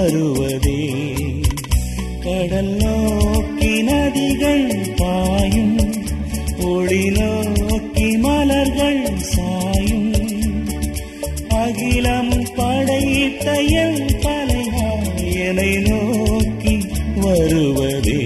வருவதே கடல் நோக்கி நதிகள் பாயும் ஒளி நோக்கி மலர்கள் சாயும் அகிலம் படையிட்ட என் தலைவாயனை நோக்கி வருவதே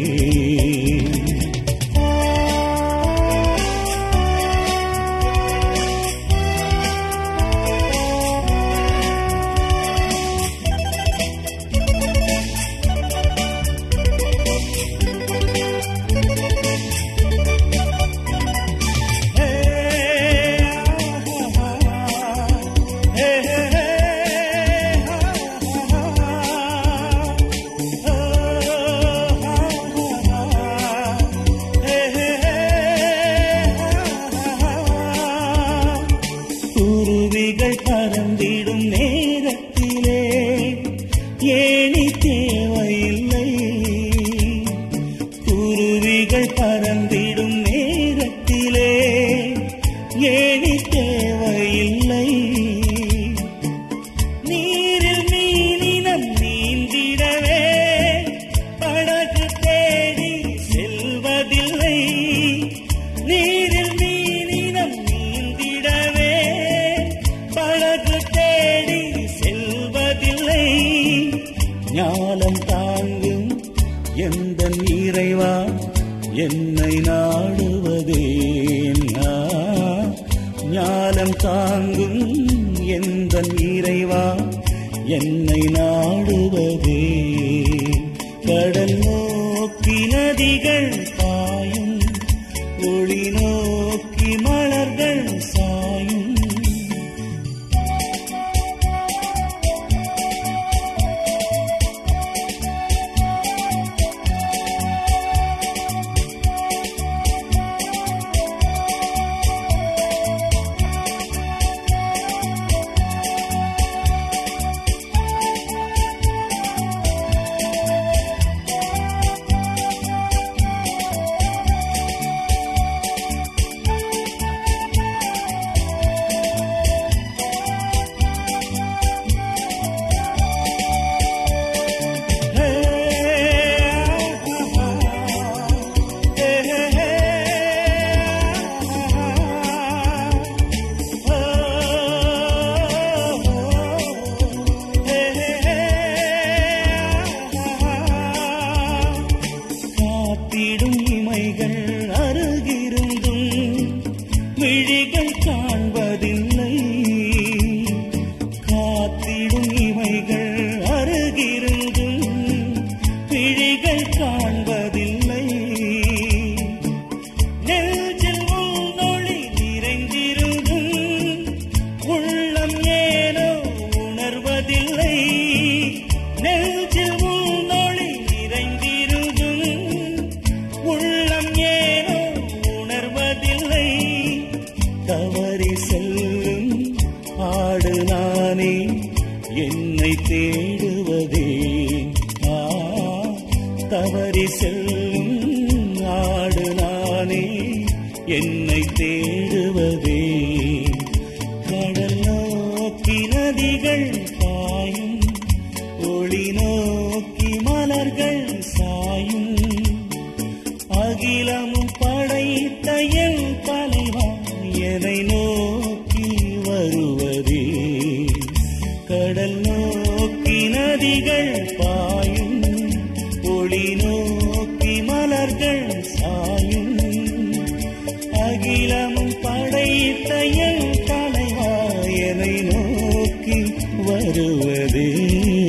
குருவிகள் பறந்திடும் நேரத்திலே ஏணி தேவையில்லை குருவிகள் பறந்திடும் நேரத்திலே ஏணி தேவையில்லை நீரில் மீனினம் நீந்திடவே படகு தேடி செல்வதில்லை நீரில் மீனினம் நீந்திடவே படகு தேடி செல்வதில்லை ஞானம் தாங்கும் எந்த இறைவா என்னை நாடுவதே ஞானம் தாங்கும் எந்த இறைவா என்னை நாடுவதே கடல் நோக்கி நதிகள் பாயும் ஒளி நோக்கி மலர்கள் சாயும் காத்திடும் இமைகள் அருகிருந்தும் விழிகள் காண்பதில்லை காத்திடும் இமைகள் அருகிருந்தும் விழிகள் காண்பதில்லை நெஞ்சில் உன்னொளி நிறைந்திருந்தும் உள்ளம் ஏனோ உணர்வதில்லை நெஞ்சில் உன்னொளி நிறைந்திருந்தும் உள்ளம் ஏனோ உணர்வதில்லை தவறி செல்லும் ஆடு நானே என்னை தேடுவதே ஆ தவறி செல்லும் ஆடு நானே என்னை தேடுவதே கடல் நோக்கி நதிகள் பாயும் ஒளி நோக்கி மலர்கள் சாயும் அகிலமும் படைத்த என் தலைவா என்னை நோக்கி வருவதே கடல் நோக்கி நதிகள் பாயும் ஒளி நோக்கி மலர்கள் சாயும் அகிலமும் படைத்த என் தலைவா என்னை நோக்கி வருவதே